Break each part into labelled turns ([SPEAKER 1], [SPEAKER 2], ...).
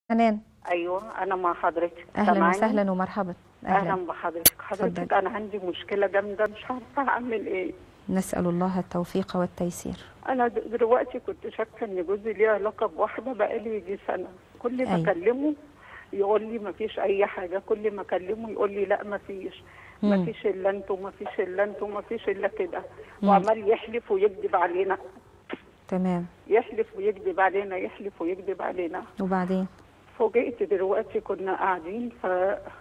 [SPEAKER 1] حنان
[SPEAKER 2] ايوه انا مع حضرتك
[SPEAKER 1] اهلا
[SPEAKER 2] سامعاني؟
[SPEAKER 1] وسهلا ومرحبا
[SPEAKER 2] اهلا بحضرتك حضرتك
[SPEAKER 1] اتفضلي.
[SPEAKER 2] انا عندي مشكله جامده مش عارفه اعمل ايه
[SPEAKER 1] نسال الله التوفيق والتيسير
[SPEAKER 2] انا د- دلوقتي كنت شاكه ان جوزي ليه علاقه بواحده بقالي يجي سنه كل ما
[SPEAKER 1] أيوة.
[SPEAKER 2] اكلمه يقول لي ما فيش اي حاجه كل ما اكلمه يقول لي لا ما فيش ما
[SPEAKER 1] مم.
[SPEAKER 2] فيش الا انتوا ما فيش الا انتوا ما فيش الا كده وعمال يحلف ويكذب علينا
[SPEAKER 1] تمام
[SPEAKER 2] يحلف ويكذب علينا يحلف ويكذب علينا
[SPEAKER 1] وبعدين
[SPEAKER 2] فوجئت دلوقتي كنا قاعدين ف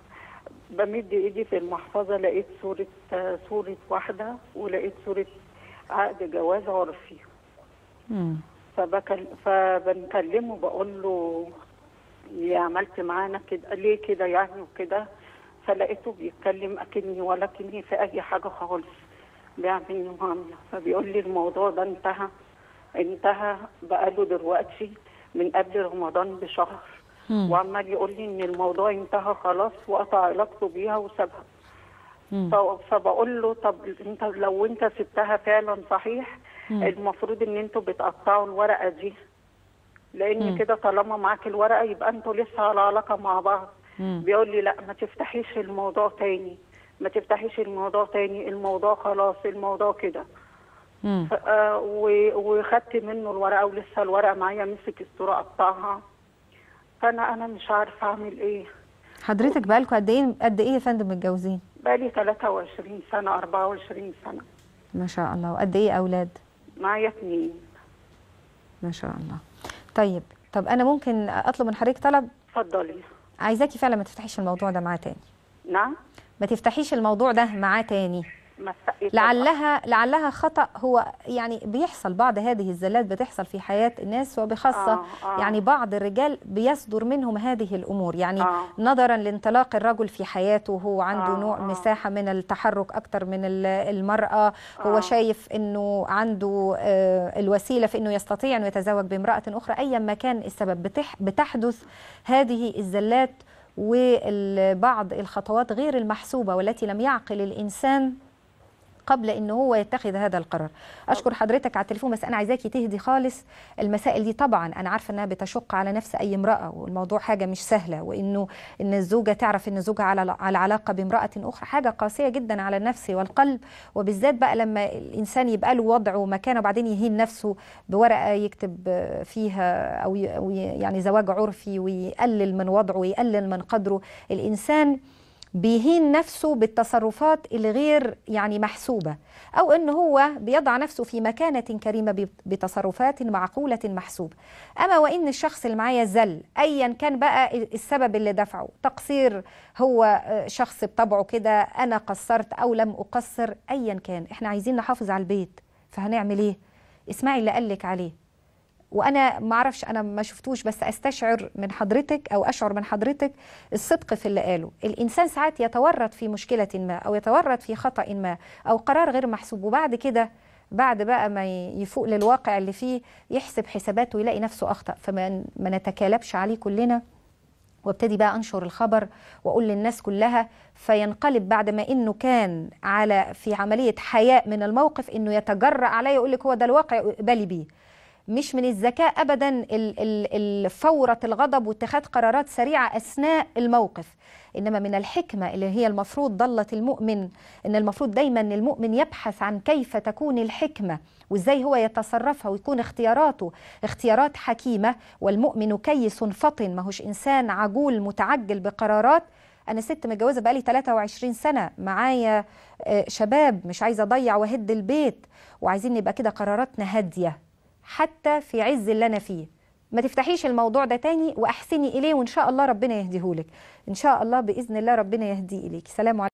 [SPEAKER 2] بمد ايدي في المحفظه لقيت صوره صوره واحده ولقيت صوره عقد جواز عرفي
[SPEAKER 1] مم.
[SPEAKER 2] فبكل فبنكلمه بقول له ليه عملت معانا كده ليه كده يعني وكده فلقيته بيتكلم اكني ولا كني في اي حاجه خالص بيعمل معامله فبيقول لي الموضوع ده انتهى انتهى بقاله دلوقتي من قبل رمضان بشهر
[SPEAKER 1] مم.
[SPEAKER 2] وعمال يقول لي ان الموضوع انتهى خلاص وقطع علاقته بيها وسابها
[SPEAKER 1] مم.
[SPEAKER 2] ف- فبقول له طب انت لو انت سبتها فعلا صحيح
[SPEAKER 1] مم.
[SPEAKER 2] المفروض ان انتوا بتقطعوا الورقه دي لان
[SPEAKER 1] مم.
[SPEAKER 2] كده طالما معاك الورقه يبقى انتوا لسه على علاقه مع بعض
[SPEAKER 1] مم.
[SPEAKER 2] بيقول لي لا ما تفتحيش الموضوع تاني ما تفتحيش الموضوع تاني الموضوع خلاص الموضوع كده
[SPEAKER 1] مم.
[SPEAKER 2] ف- آه، و- وخدت منه الورقه ولسه الورقه معايا مسك الصوره قطعها فانا انا مش عارفه اعمل ايه
[SPEAKER 1] حضرتك بقالكم قد ايه قد ايه يا فندم متجوزين
[SPEAKER 2] بقالي 23 سنه 24 سنه
[SPEAKER 1] ما شاء الله وقد ايه اولاد
[SPEAKER 2] معايا اتنين
[SPEAKER 1] ما شاء الله طيب طب انا ممكن اطلب من حضرتك طلب
[SPEAKER 2] اتفضلي
[SPEAKER 1] عايزاكي فعلا ما تفتحيش الموضوع ده معاه تاني
[SPEAKER 2] نعم
[SPEAKER 1] ما تفتحيش الموضوع ده معاه تاني
[SPEAKER 2] ما استقيت
[SPEAKER 1] لعلها لعلها خطأ هو يعني بيحصل بعض هذه الزلات بتحصل في حياة الناس وبخاصة
[SPEAKER 2] آه، آه.
[SPEAKER 1] يعني بعض الرجال بيصدر منهم هذه الأمور يعني
[SPEAKER 2] آه.
[SPEAKER 1] نظرا لانطلاق الرجل في حياته وهو عنده
[SPEAKER 2] آه،
[SPEAKER 1] نوع
[SPEAKER 2] آه.
[SPEAKER 1] مساحة من التحرك أكتر من ال- المرأة هو
[SPEAKER 2] آه.
[SPEAKER 1] شايف أنه عنده آه، الوسيلة في أنه يستطيع أنه يتزوج بامرأة أخرى أيا ما كان السبب بتح بتحدث هذه الزلات وبعض الخطوات غير المحسوبة والتي لم يعقل الإنسان قبل ان هو يتخذ هذا القرار اشكر حضرتك على التليفون بس انا عايزاكي تهدي خالص المسائل دي طبعا انا عارفه انها بتشق على نفس اي امراه والموضوع حاجه مش سهله وانه ان الزوجه تعرف ان زوجها على على علاقه بامراه اخرى حاجه قاسيه جدا على النفس والقلب وبالذات بقى لما الانسان يبقى له وضع ومكانه وبعدين يهين نفسه بورقه يكتب فيها او ي- أو ي- يعني زواج عرفي ويقلل من وضعه ويقلل من قدره الانسان بيهين نفسه بالتصرفات الغير يعني محسوبة أو أنه هو بيضع نفسه في مكانة كريمة ب- بتصرفات معقولة محسوبة أما وإن الشخص اللي معايا زل أيا كان بقى السبب اللي دفعه تقصير هو آه، شخص بطبعه كده أنا قصرت أو لم أقصر أيا كان إحنا عايزين نحافظ على البيت فهنعمل إيه اسمعي اللي قالك عليه وانا ما اعرفش انا ما شفتوش بس استشعر من حضرتك او اشعر من حضرتك الصدق في اللي قاله الانسان ساعات يتورط في مشكله ما او يتورط في خطا ما او قرار غير محسوب وبعد كده بعد بقى ما ي- يفوق للواقع اللي فيه يحسب حساباته ويلاقي نفسه اخطا فما ما نتكالبش عليه كلنا وابتدي بقى انشر الخبر واقول للناس كلها فينقلب بعد ما انه كان على في عمليه حياء من الموقف انه يتجرأ عليا يقول لك هو ده الواقع اقبلي بيه مش من الذكاء ابدا ال- ال- ال- فوره الغضب واتخاذ قرارات سريعه اثناء الموقف انما من الحكمه اللي هي المفروض ضلت المؤمن ان المفروض دايما المؤمن يبحث عن كيف تكون الحكمه وازاي هو يتصرفها ويكون اختياراته اختيارات حكيمه والمؤمن كيس فطن ما هوش انسان عجول متعجل بقرارات انا ست متجوزه بقالي 23 سنه معايا آه، شباب مش عايزه اضيع واهد البيت وعايزين نبقى كده قراراتنا هاديه حتى في عز اللي انا فيه ما تفتحيش الموضوع ده تاني واحسني اليه وان شاء الله ربنا يهديهولك ان شاء الله باذن الله ربنا يهدي اليك سلام عليكم